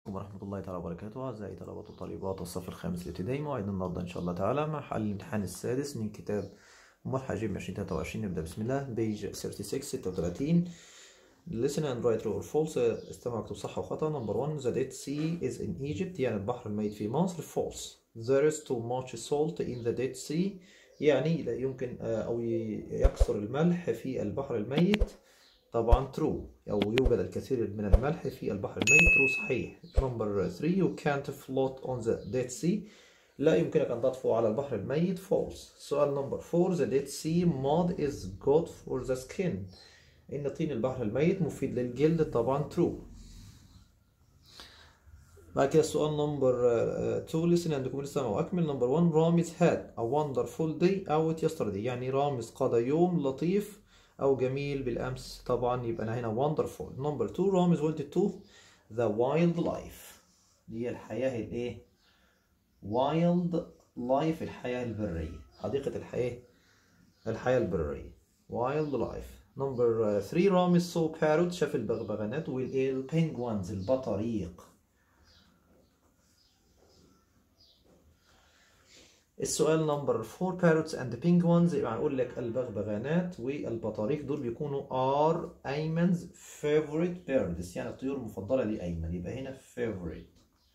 عليكم ورحمة الله تعالى وبركاته أعزائي طلبة وطالبات الصف الخامس الابتدائي موعد النهاردة إن شاء الله تعالى مع حل الامتحان السادس من كتاب ملحق جيم 2023 نبدأ بسم الله بيج 36 36 listen and write true or false استمع مكتوب صح وخطأ number one the Dead Sea is in Egypt يعني البحر الميت في مصر false there is too much salt in the Dead Sea يعني لا يمكن أو يكثر الملح في البحر الميت طبعا true أو يوجد الكثير من الملح في البحر الميت true صحيح number 3 you can't float on the Dead Sea لا يمكنك أن تطفو على البحر الميت false سؤال number 4 the Dead Sea mud is good for the skin إن طين البحر الميت مفيد للجلد طبعا true بعد كده السؤال نمبر 2 listen and كم لسه وأكمل نمبر 1 رامز had a wonderful day out yesterday يعني رامز قضى يوم لطيف أو جميل بالأمس طبعا يبقى أنا هنا wonderful نمبر 2 رامز wanted to the wild life دي الحياة الإيه wild life الحياة البرية حديقة الحياة الحياة البرية wild life نمبر 3 رامز saw parrot شاف البغبغانات والإيه البينجوانز البطاريق السؤال نمبر 4 parrots and penguins يبقى هنقول لك البغبغانات والبطاريق دول بيكونوا are أيمن's favorite birds يعني الطيور المفضلة لأيمن يبقى هنا favorite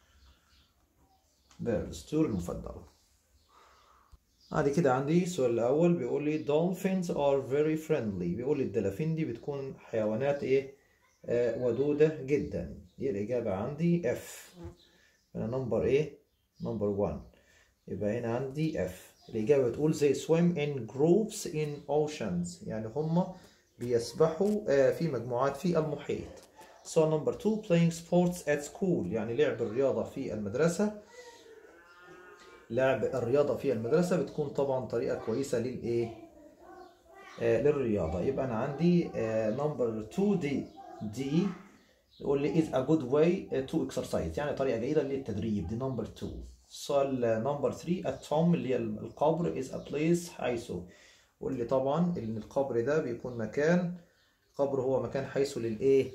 birds الطيور المفضلة بعد كده عندي السؤال الأول بيقول لي dolphins are very friendly بيقول لي الدلافين دي بتكون حيوانات إيه آه ودودة جدا دي الإجابة عندي F أنا نمبر إيه نمبر 1 يبقى هنا عندي F الإجابة بتقول they swim in groups in oceans يعني هما بيسبحوا في مجموعات في المحيط سؤال نمبر 2 playing sports at school يعني لعب الرياضة في المدرسة لعب الرياضة في المدرسة بتكون طبعا طريقة كويسة للإيه آه للرياضة يبقى أنا عندي نمبر 2 دي دي يقول لي is a good way to exercise يعني طريقة جيدة للتدريب دي نمبر 2 سؤال نمبر 3 التوم اللي هي القبر is a place حيث قول لي طبعا ان القبر ده بيكون مكان القبر هو مكان حيث للايه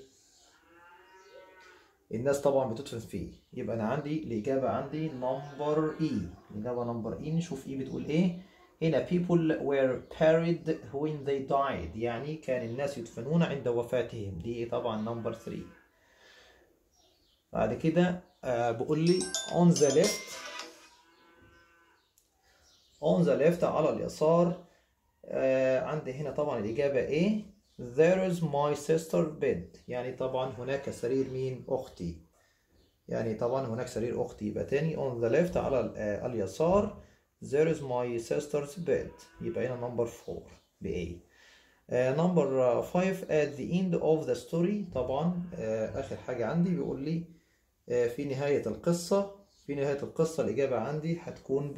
الناس طبعا بتدفن فيه يبقى انا عندي الاجابه عندي نمبر اي الاجابه نمبر اي نشوف ايه بتقول ايه هنا people were buried when they died يعني كان الناس يدفنون عند وفاتهم دي طبعا نمبر 3 بعد كده آه بقول لي on the left on the left على اليسار آه عندي هنا طبعا الإجابة ايه there is my sister bed يعني طبعا هناك سرير مين أختي يعني طبعا هناك سرير أختي يبقى تاني on the left على آه اليسار there is my sister's bed يبقى هنا number 4 ب A uh, number 5 at the end of the story طبعا uh, آخر حاجة عندي بيقول لي uh, في نهاية القصة في نهاية القصة الإجابة عندي هتكون B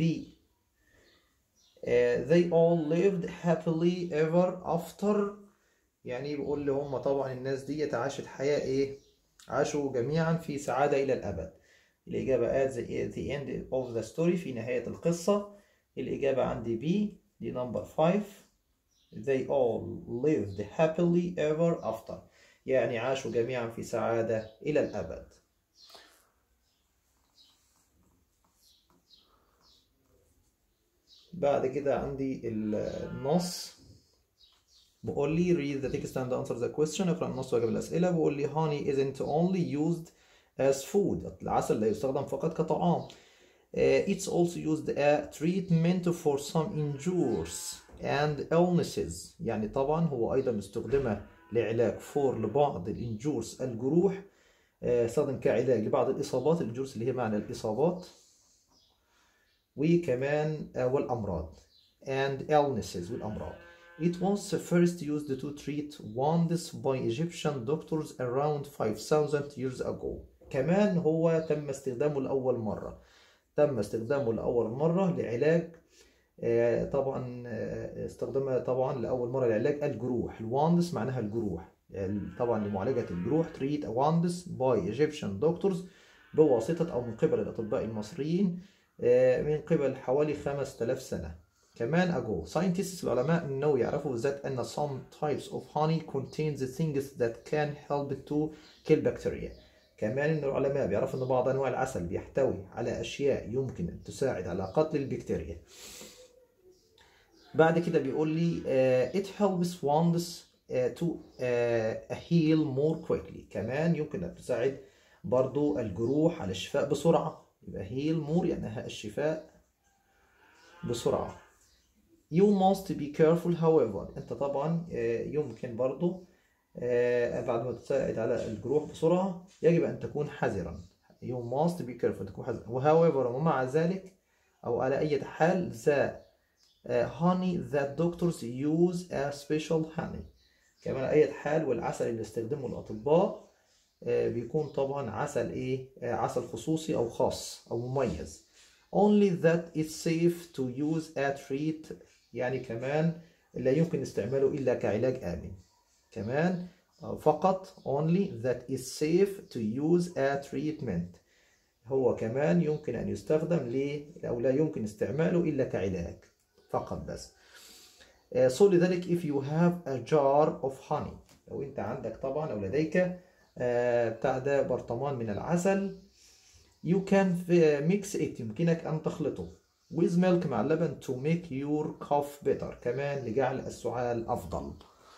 they all lived happily ever after يعني بيقول لي هم طبعا الناس دي عاشت حياة ايه عاشوا جميعا في سعادة إلى الأبد الإجابة at the, at the end of the story في نهاية القصة الإجابة عندي B دي نمبر 5 they all lived happily ever after يعني عاشوا جميعا في سعادة إلى الأبد بعد كده عندي النص بقول لي read the text and answer the question اقرأ النص واجب الأسئلة بقول لي honey isn't only used as food العسل لا يستخدم فقط كطعام uh, it's also used as treatment for some injuries and illnesses يعني طبعا هو أيضا استخدم لعلاج فور لبعض الانجورس الجروح استخدم uh, كعلاج لبعض الإصابات الانجورس اللي هي معنى الإصابات وكمان والأمراض and illnesses والأمراض. It was first used to treat wounds by Egyptian doctors around 5000 years ago. كمان هو تم استخدامه لأول مرة. تم استخدامه لأول مرة لعلاج طبعا استخدمها طبعا لأول مرة لعلاج الجروح. الواندس معناها الجروح. طبعا لمعالجة الجروح treat wounds by Egyptian doctors بواسطة أو من قبل الأطباء المصريين من قبل حوالي 5000 سنة كمان أجو scientists العلماء إنه يعرفوا ذات أن some types of honey contains things that can help to kill bacteria كمان ان العلماء بيعرفوا ان بعض انواع العسل بيحتوي على اشياء يمكن ان تساعد على قتل البكتيريا بعد كده بيقول لي uh, it helps ones uh, to uh, heal more quickly كمان يمكن ان تساعد برضو الجروح على الشفاء بسرعة يبقى heal more يعني الشفاء بسرعة you must be careful however انت طبعا يمكن برضو بعد ما تساعد على الجروح بسرعة يجب أن تكون حذرا you must be careful تكون حذرا however ومع ذلك أو على أي حال the honey that doctors use a special honey كمان على أي حال والعسل اللي يستخدمه الأطباء بيكون طبعا عسل إيه عسل خصوصي أو خاص أو مميز only that it's safe to use a treat يعني كمان لا يمكن استعماله إلا كعلاج آمن كمان فقط only that is safe to use a treatment هو كمان يمكن أن يستخدم ل أو لا يمكن استعماله إلا كعلاج فقط بس so لذلك if you have a jar of honey لو أنت عندك طبعا أو لديك بتاع ده برطمان من العسل you can mix it يمكنك أن تخلطه with milk مع اللبن to make your cough better كمان لجعل السعال أفضل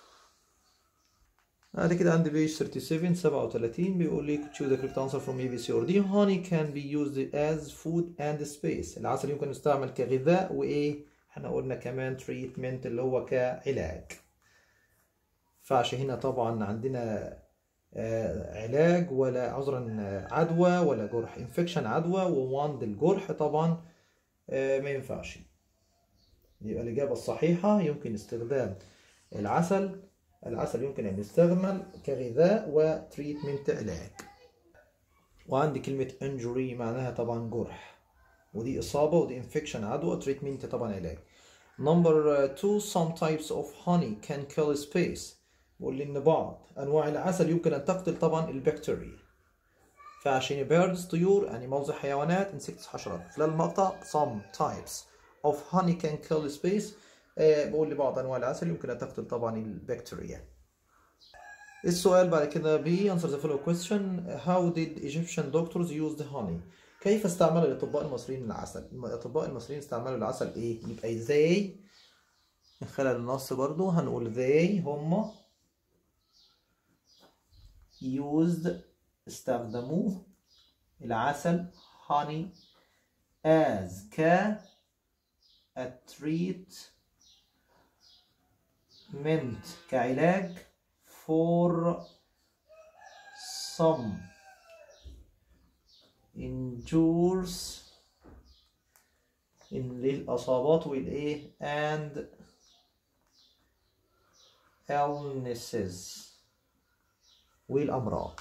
بعد كده عندي بيج 37 37 بيقول لي choose the correct answer from A B C or D honey can be used as food and space العسل يمكن يستعمل كغذاء وإيه احنا قلنا كمان treatment اللي هو كعلاج فعش هنا طبعا عندنا علاج ولا عذرا عدوى ولا جرح انفكشن عدوى وواند الجرح طبعا ما ينفعش يبقى الإجابة الصحيحة يمكن استخدام العسل العسل يمكن أن يستعمل كغذاء وتريتمنت علاج وعندي كلمة injury معناها طبعا جرح ودي إصابة ودي infection عدوى تريتمنت طبعا علاج number two some types of honey can kill space بقول لي إن بعض أنواع العسل يمكن أن تقتل طبعا البكتيريا فعشان birds طيور animals حيوانات insects حشرات خلال المقطع some types of honey can kill space بقول لي بعض انواع العسل يمكن ان تقتل طبعا البكتيريا السؤال بعد كده بي answer the following question how did Egyptian doctors use the honey كيف استعمل الاطباء المصريين العسل الاطباء المصريين استعملوا العسل ايه يبقى they من خلال النص برضو هنقول they هم used استخدموه العسل honey as ك a treat mint كعلاج for some injures إن للأصابات والإيه and illnesses والأمراض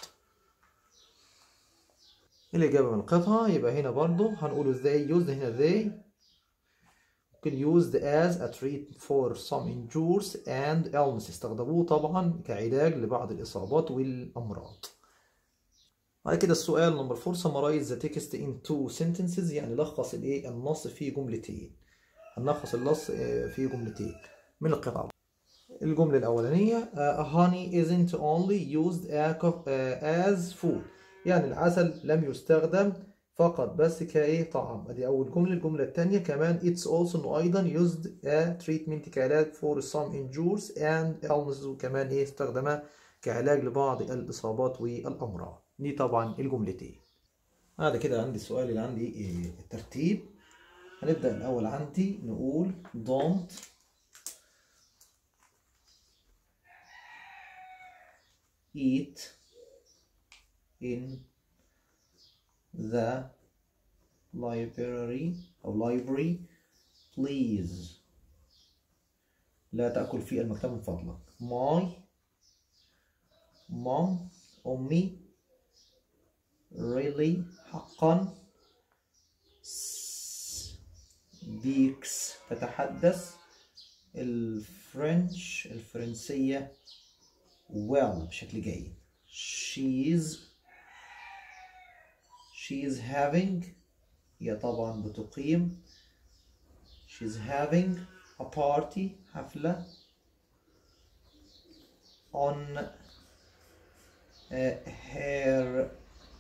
الإجابة من القطعة يبقى هنا برضو هنقول they used هنا they ممكن used as a treat for some injuries and illness استخدموه طبعا كعلاج لبعض الإصابات والأمراض بعد كده السؤال نمبر 4 summarize the text in two sentences يعني لخص الايه النص في جملتين هنلخص النص في جملتين من القطعة الجملة الأولانية uh, honey isn't only used as food يعني العسل لم يستخدم فقط بس كايه طعام ادي اول جمله الجمله الثانيه كمان it's also انه ايضا used a treatment كعلاج for some injuries and illnesses وكمان ايه استخدمها كعلاج لبعض الاصابات والامراض دي طبعا الجملتين بعد كده عندي السؤال اللي عندي إيه الترتيب هنبدا الاول عندي نقول don't eat in the library أو library please لا تأكل في المكتبة من فضلك my mom أمي really حقا speaks تتحدث الفرنش الفرنسية well بشكل جيد she's she is having هي طبعا بتقيم she's having a party حفلة on uh, her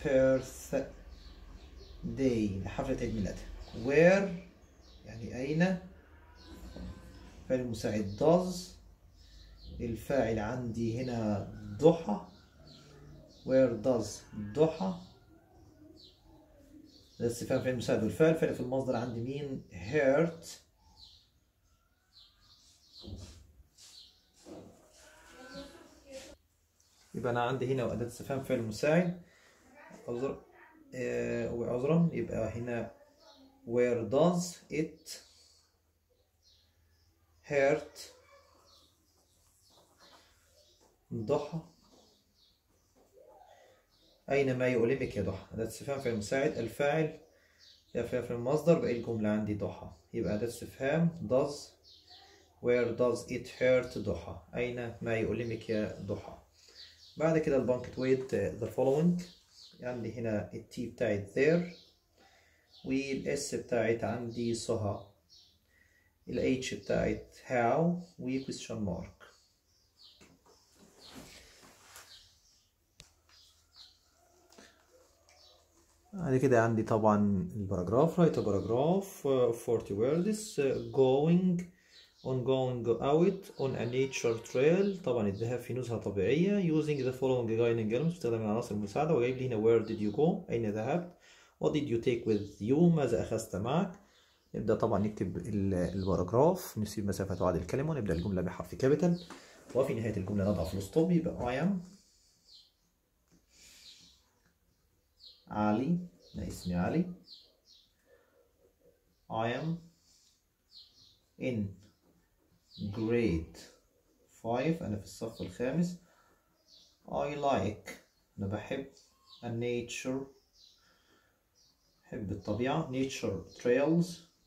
birthday لحفلة عيد ميلادها where يعني أين فعل المساعد does الفاعل عندي هنا ضحى where does ضحى ده استفهام فعل مساعد والفعل فعل في المصدر عندي مين hurt يبقى أنا عندي هنا أداة استفهام فعل مساعد عذر آه وعذرا يبقى هنا where does it hurt ضحى أين ما يؤلمك يا ضحى أداة استفهام فعل مساعد الفاعل يا فعل في المصدر بقى الجملة عندي ضحى يبقى أداة استفهام does where does it hurt ضحى أين ما يؤلمك يا ضحى بعد كده البانكتويت the following عندي هنا التي بتاعت there والاس بتاعت عندي سهى الاتش بتاعت how و question mark بعد كده عندي طبعا الباراجراف write a paragraph uh, 40 words uh, going on going out on a nature trail طبعا الذهاب في نزهة طبيعية using the following guiding elements باستخدام العناصر المساعدة وجايب لي هنا where did you go أين ذهبت what did you take with you ماذا أخذت معك نبدأ طبعا نكتب الباراجراف نسيب مسافة وعد الكلمة ونبدأ الجملة بحرف كابيتال وفي نهاية الجملة نضع فول ستوب يبقى I am علي أنا اسمي علي I am in grade 5 أنا في الصف الخامس I like أنا بحب nature بحب الطبيعة nature trails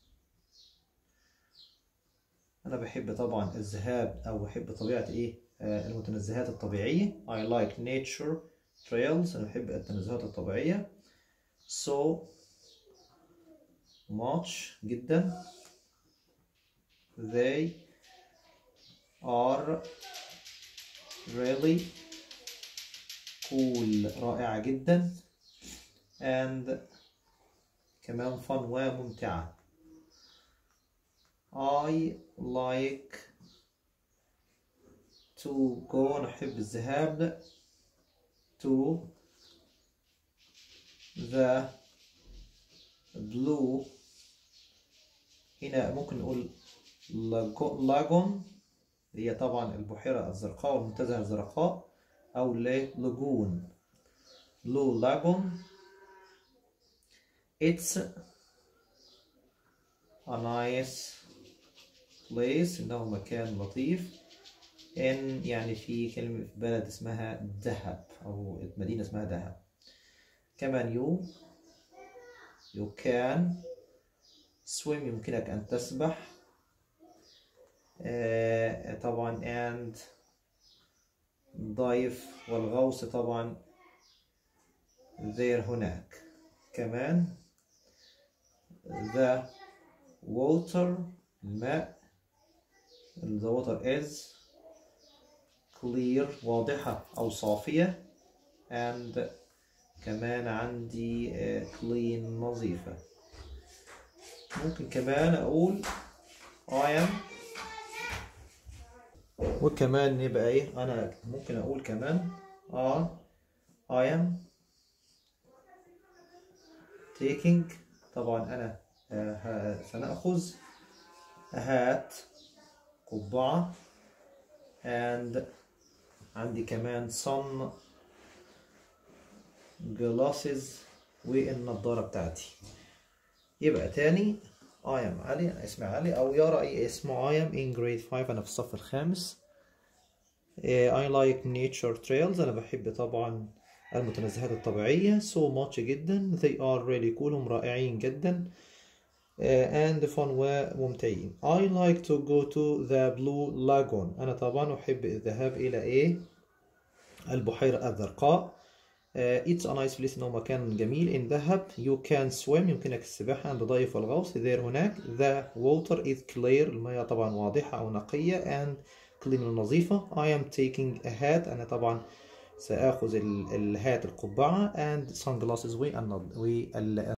أنا بحب طبعا الذهاب أو بحب طبيعة إيه آه المتنزهات الطبيعية I like nature trails أنا بحب التنزهات الطبيعية so much جدا they are really cool رائعة جدا and كمان fun وممتعة I like to go نحب الذهاب to the blue هنا ممكن نقول لاجون هي طبعا البحيرة الزرقاء والمنتزه الزرقاء أو لاجون بلو لاجون It's a nice place إنه مكان لطيف إن يعني في كلمة في بلد اسمها دهب أو مدينة اسمها دهب كمان you you can swim يمكنك أن تسبح آه طبعا and dive والغوص طبعا there هناك كمان the water الماء the water is clear واضحة أو صافية and كمان عندي clean نظيفة ممكن كمان أقول I am وكمان يبقى إيه أنا ممكن أقول كمان I I am taking طبعا أنا آه سنأخذ هات قبعة and عندي كمان sun glasses والنضارة بتاعتي يبقى تاني I am علي أنا اسمي علي أو يا رأي اسمه I am in grade 5 أنا في الصف الخامس I like nature trails أنا بحب طبعا المتنزهات الطبيعية so much جدا they are really cool هم رائعين جدا and fun وممتعين I like to go to the blue lagoon أنا طبعا أحب الذهاب إلى إيه البحيرة الزرقاء uh, it's a nice place إنه مكان جميل in دهب you can swim يمكنك السباحة عند ضيف والغوص there هناك the water is clear المياه طبعا واضحة أو نقية and clean ونظيفة I am taking a hat أنا طبعا سآخذ ال- الهات القبعة and sunglasses والنض- وال